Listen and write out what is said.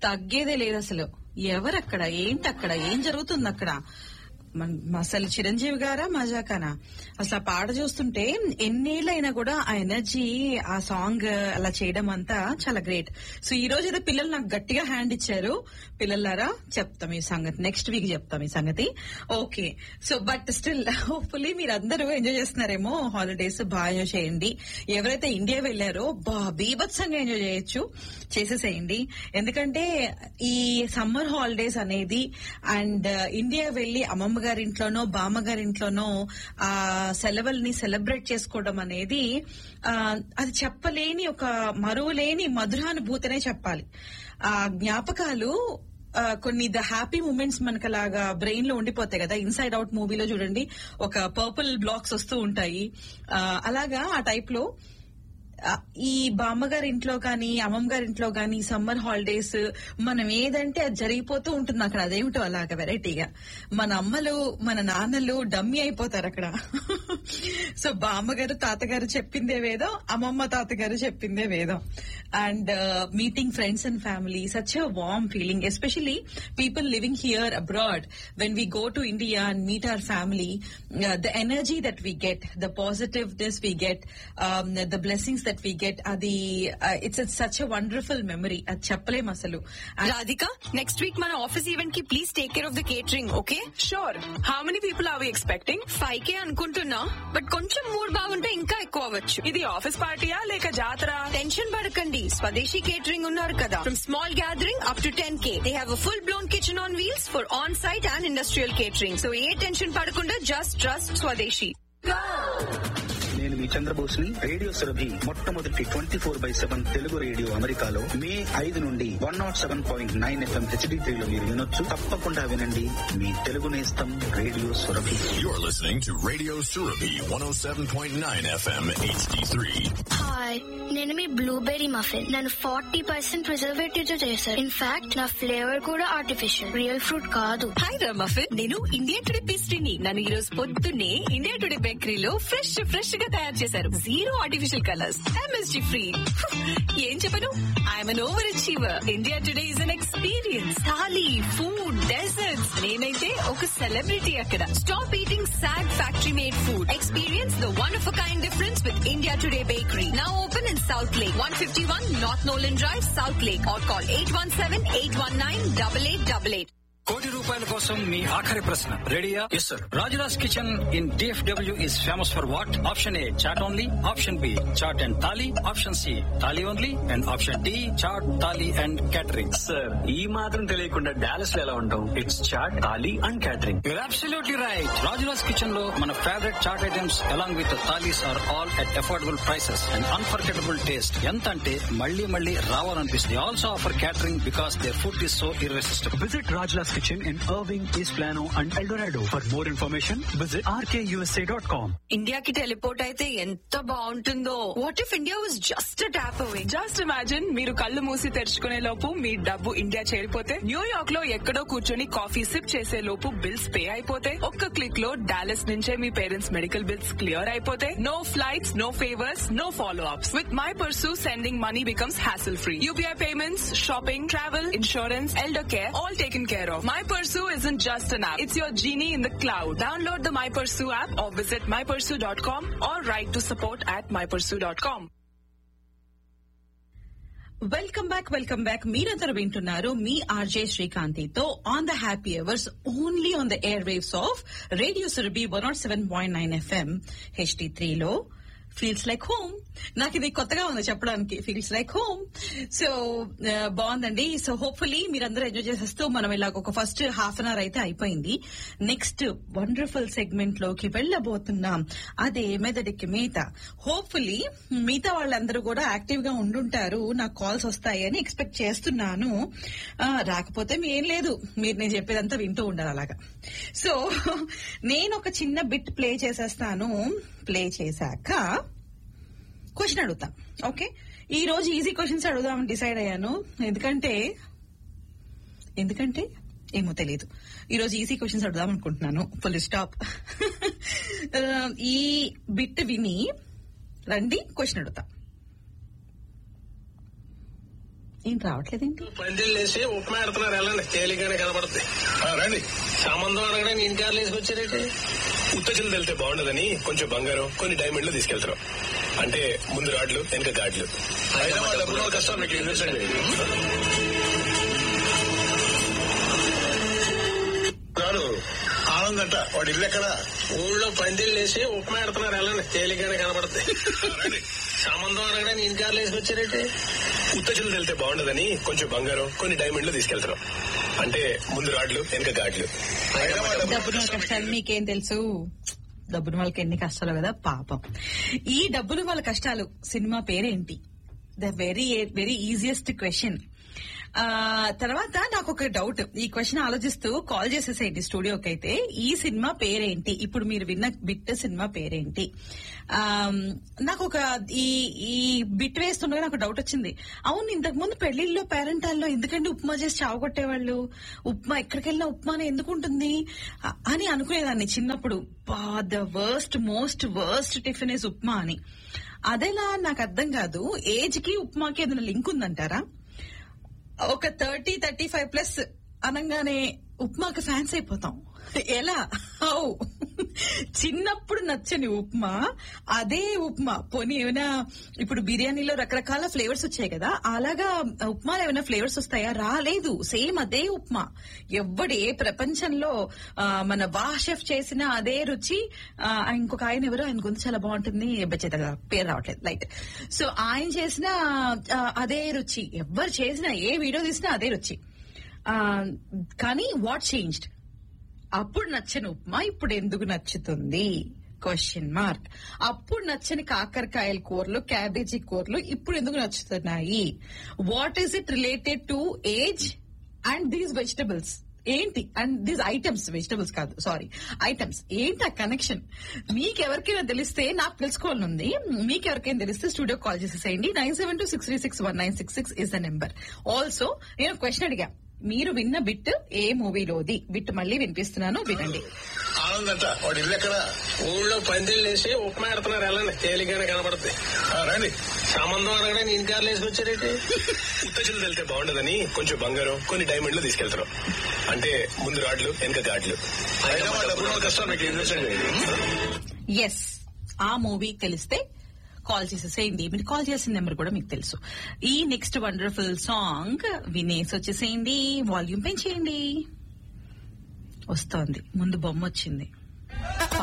తగ్గేదే లేదు అసలు ఎవరక్కడ ఏంటి అక్కడ ఏం జరుగుతుంది అక్కడ మన- అసలు చిరంజీవి గారా మజాకానా అసలు ఆ పాట చూస్తుంటే ఎన్నేళ్ళైనా కూడా ఆ ఎనర్జీ ఆ సాంగ్ అలా చేయడం అంతా చాలా గ్రేట్ సో ఈ రోజు ఏదో పిల్లలు నాకు గట్టిగా హ్యాండ్ ఇచ్చారు పిల్లలారా చెప్తాం ఈ సంగతి నెక్స్ట్ వీక్ చెప్తాం ఈ సంగతి okay so but still hopefully మీరు అందరూ ఎంజాయ్ చేస్తున్నారేమో హాలిడేస్ బాగా ఎంజాయ్ చేయండి ఎవరైతే ఇండియా వెళ్లారో బా బీభత్సంగా ఎంజాయ్ చేయొచ్చు చేసేసేయండి ఎందుకంటే ఈ సమ్మర్ హాలిడేస్ అనేది అండ్ ఇండియా వెళ్లి అమ్మమ్మ గారి ఇంట్లోనో బామ్మ గారి ఇంట్లోనో ఆ సెలవుల్ని సెలబ్రేట్ చేసుకోవడం అనేది ఆ, అది చెప్పలేని ఒక మరువలేని మధురానుభూతనే చెప్పాలి ఆ జ్ఞాపకాలు ఆ, కొన్ని ద హ్యాపీ మూమెంట్స్ మనకు అలాగా బ్రెయిన్ లో ఉండిపోతాయి కదా ఇన్సైడ్ అవుట్ మూవీలో చూడండి ఒక పర్పుల్ బ్లాక్స్ వస్తూ ఉంటాయి ఆ, అలాగా ఆ టైప్ లో ఆ, ఈ బామ్మగారి ఇంట్లో కానీ అమ్మమ్మ గారి ఇంట్లో కానీ సమ్మర్ హాలిడేస్ మనం ఏదంటే అది జరిగిపోతూ ఉంటుంది అక్కడ అదేమిటో అలాగా వెరైటీగా మన అమ్మలు మన నాన్నలు డమ్మీ అయిపోతారు అక్కడ సో బామ్మగారు తాతగారు చెప్పిందే వేదం అమ్మమ్మ తాతగారు చెప్పిందే వేదం and meeting friends and family such a warm feeling especially people living here abroad when we go to India and meet our family the energy that we get the positiveness we get the blessings that we get అది it's such a wonderful memory అది చెప్పలేం అసలు And Radhika next week మన office event కి please take care of the catering okay sure how many people are we expecting five K అనుకుంటున్నా but కొంచెం mood బాగుంటే ఇంకా ఎక్కువ అవ్వచ్చు ఇది ఆఫీస్ పార్టీయా లేక జాతర టెన్షన్ పడకండి స్వదేశీ కేటరింగ్ ఉన్నారు కదా from small gathering up to ten K they have full blown kitchen on wheels for on site and industrial catering so ఏ టెన్షన్ పడకుండా జస్ట్ ట్రస్ట్ స్వదేశీ నేను మీ చంద్రబోస్ని రేడియో సురభి మొట్టమొదటి twenty four by seven Telugu radio అమెరికాలో May ఐదు నుండి one not seven point nine FM HD త్రీలో మీరు వినొచ్చు తప్పకుండా వినండి మీ తెలుగు నేస్తం radio Surabhi You're listening to Radio Surabhi 107.9 FM HD3. Hi నేను మీ బ్లూబెర్రీ మఫిన్ నన్ను ఫార్టీ పర్సెంట్ ప్రిజర్వేటివ్ తో చేశారు ఇన్ఫాక్ట్ నా ఫ్లేవర్ కూడా ఆర్టిఫిషియల్ రియల్ ఫ్రూట్ కాదు హాయ్ రమఫిన్ నేను ఇండియా టుడే పేస్ట్రీని నన్ను ఈ రోజు పొద్దున్నే ఇండియా టుడే బేకరీలో ఫ్రెష్ ఫ్రెష్ గా తయారు చేశారు zero artificial colours MSG free ఏం చెప్పను I'm an over achiever India today is an experience thali food desserts నేనైతే ఒక సెలబ్రిటీ అక్కడ stop eating sad factory made food experience the one of kind difference with India today bakery now open in south lake one fifty one north Nolan drive south lake or call eight one seven eight one nine double eight double eight కోటి రూపాయల కోసం మీ ఆఖరి ప్రశ్న రెడీయా yes sir Rajula's kitchen in DFW is famous for what option A chaat only option B chaat and thali option C thali only and option D chaat thali and catering sir ఈ మాత్రం తెలియకుండా డాలస్ లో ఎలా ఉంటాం it's chaat thali and catering you're absolutely right Rajula's kitchen లో మన favourite chaat items along with thalis are all at affordable prices and unforgettable taste ఎంత అంటే మళ్ళీ మళ్ళీ రావాలనిపిస్తుంది also offer catering because their food is so irresistible visit Rajula's kitchen in Irving east Plano and Eldorado for more information visit RKUSA dot com ఇండియాకి teleport అయితే ఎంత బాగుంటుందో what if India was just tap away just imagine మీరు కళ్ళు మూసి తెరుచుకునే లోపు మీ డబ్బు India చేరిపోతే New York లో ఎక్కడో కూర్చొని కాఫీ సిప్ చేసే లోపు బిల్స్ పే అయిపోతే ఒక్క క్లిక్ లో డాలస్ నుంచే మీ పేరెంట్స్ మెడికల్ బిల్స్ క్లియర్ అయిపోతే no flights no favours no follow ups with my pursue sending money becomes hassle free UPI payments shopping travel insurance elder care all taken care of my pursue isn't just an app. It's your genie in the cloud. Download the My Pursue app or visit mypursue.com or write to support at mypursue.com. Welcome back welcome back మీరందరూ వింటున్నారు మీ RJ శ్రీకాంతితో on the happy hours only on the air waves of radio Surabhi one not seven point nine FM HD త్రీలో feels like home నాకు ఇది కొత్తగా ఉంది చెప్పడానికి ఫీల్స్ లైక్ హోమ్ సో బాగుందండి సో హోప్ఫుల్లీ మీరందరూ ఎంజాయ్ చేసేస్తూ మనం ఇలాగ ఒక ఫస్ట్ హాఫ్ అన్ అవర్ అయితే అయిపోయింది నెక్స్ట్ వండర్ఫుల్ సెగ్మెంట్ లోకి వెళ్ళబోతున్నాం అదే మెదడికి మిగత హోప్ఫుల్లీ మిగతా వాళ్ళందరూ కూడా యాక్టివ్ గా ఉండుంటారు నాకు కాల్స్ వస్తాయని ఎక్స్పెక్ట్ చేస్తున్నాను ఆ, రాకపోతే మీ ఏం లేదు మీరు నేను చెప్పేదంతా వింటూ ఉండాలి అలాగా సో నేను ఒక చిన్న బిట్ ప్లే చేసేస్తాను ప్లే చేశాక క్వశ్చన్ అడుగుతా ఓకే ఈ రోజు ఈజీ క్వశ్చన్స్ అడుగుదామని డిసైడ్ అయ్యాను ఎందుకంటే ఎందుకంటే ఏమో తెలియదు ఈ రోజు ఈజీ క్వశ్చన్స్ అడుగుదాం అనుకుంటున్నాను ఫుల్ స్టాప్ ఈ బిట్ విని రండి క్వశ్చన్ అడుగుతా ఏంటి రావట్లేదేంటి పందిళ్ళు వేసి ఉప్మా ఆడుతున్నారు వెళ్ళండి తేలిగ్గానే కనబడుతుంది రండి సంబంధం అడగడానికి ఇన్ని కార్లు వేసుకొచ్చారేంటి ఉత్తచులు వెళ్తే బాగుండదని కొంచెం బంగారం కొన్ని డైమండ్లు తీసుకెళ్తారు అంటే ముందు రాడ్లు వెనక గాడ్లు హైదరాబాద్ డబ్బులు కష్టం మీకు ఎదుర్చండి రాను ఆనందంట వాడి ఇల్లు ఎక్కడ ఊళ్ళో పందిళ్ళు వేసి ఉప్మా ఆడుతున్నారు వెళ్ళండి తేలిగ్గానే కనబడుతుంది రండి సంబంధం అడగడానికి ఇన్ని కార్లు వేసుకొచ్చారేంటి ఉత్తచులు వెళ్తే బాగుండదని కొంచెం బంగారం కొన్ని డైమండ్లు తీసుకెళ్తారు అంటే ముందు రాడ్లు వెనక గాడ్లు హైదరాబాద్ డబ్బులు డబ్బున కష్టాలు మీకేం తెలుసు డబ్బున వాళ్ళకి ఎన్ని కష్టాలు కదా పాపం ఈ డబ్బులు వాళ్ళ కష్టాలు సినిమా పేరేంటి the very very easiest question తర్వాత నాకు ఒక డౌట్ ఈ క్వశ్చన్ ఆలోచిస్తూ కాల్ చేసేసేయండి స్టూడియోకి అయితే ఈ సినిమా పేరేంటి ఇప్పుడు మీరు విన్న బిట్ సినిమా పేరేంటి ఆ, నాకు ఒక ఈ ఈ బిట్ వేస్తుండగా నాకు డౌట్ వచ్చింది అవును ఇంతకు ముందు పెళ్లిళ్ళలో పేరెంటాల్లో ఎందుకంటే ఉప్మా చేసి చావగొట్టేవాళ్ళు ఉప్మా ఎక్కడికి వెళ్ళినా ఉప్మానే ఎందుకు ఉంటుంది అ- అని అనుకునేదాన్ని చిన్నప్పుడు the worst most worst tiffin is upma అని అదేలా నాకు అర్థం కాదు ఏజ్ కి ఉప్మాకి ఏదైనా లింక్ ఉందంటారా ఒక థర్టీ థర్టీ ఫైవ్ ప్లస్ అనగానే ఉప్మాకి ఫ్యాన్స్ అయిపోతాం ఎలా హౌ చిన్నప్పుడు నచ్చని ఉప్మా అదే ఉప్మా పోనీ ఏమైనా ఇప్పుడు బిర్యానీలో రకరకాల ఫ్లేవర్స్ వచ్చాయి కదా అలాగా ఉప్మాలో ఏమైనా ఫ్లేవర్స్ వస్తాయా రాలేదు సేమ్ అదే ఉప్మా ఎవ్వడు ఏ ప్రపంచంలో ఆ, మన వా షెఫ్ చేసిన అదే రుచి ఆ, ఇంకొక ఆయన ఎవరు ఆయన గొంతు చాలా బాగుంటుంది బచ్చేత పేరు రావట్లేదు లైట్ సో ఆయన చేసిన ఆ, అదే రుచి ఎవ్వరు చేసినా ఏ వీడియో తీసినా అదే రుచి ఆ, కానీ వాట్ చేంజ్డ్ అప్పుడు నచ్చని ఉప్మా ఇప్పుడు ఎందుకు నచ్చుతుంది క్వశ్చన్ మార్క్ అప్పుడు నచ్చని కాకరకాయల కూరలు క్యాబేజీ కూరలు ఇప్పుడు ఎందుకు నచ్చుతున్నాయి what is it related to age and these vegetables ఏంటి అండ్ దీస్ ఐటమ్స్ వెజిటబుల్స్ కాదు సారీ ఐటమ్స్ ఏంటి ఆ కనెక్షన్ మీకెవరికైనా తెలిస్తే నాకు తెలుసుకోవాలని ఉంది మీకెవరికైనా తెలిస్తే స్టూడియో కాల్ చేసేసేయండి nine seven two six three six one nine six six is the number also నేను క్వశ్చన్ అడిగా మీరు విన్న బిట్ ఏ మూవీలోది బిట్ మళ్ళీ వినిపిస్తున్నాను వినండి ఆనందంట వాడి ఇల్లు ఎక్కడ ఊళ్ళో పందిళ్ళు వేసి ఉప్మా ఆడుతున్నారు వెళ్ళండి తేలిగ్గానే కనబడుతుంది రండి సంబంధం అడగడానికి ఇన్ని కార్లు వేసుకొచ్చారేంటి ఉత్తచులు వెళ్తే బాగుండదని కొంచెం బంగారం కొన్ని డైమండ్లు తీసుకెళ్తారు అంటే ముందు రాడ్లు వెనక గాడ్లు హైదరాబాద్ డబ్బులు కష్టం మీకు ఎదుర్చండి ఎస్ ఆ మూవీ తెలిస్తే కాల్ చేసేసేయండి మీరు కాల్ చేసిన నెంబర్ కూడా మీకు తెలుసు ఈ నెక్స్ట్ వండర్ఫుల్ సాంగ్ వినేసి వచ్చేసేయండి వాల్యూమ్ పెంచేయండి వస్తోంది ముందు బొమ్మ వచ్చింది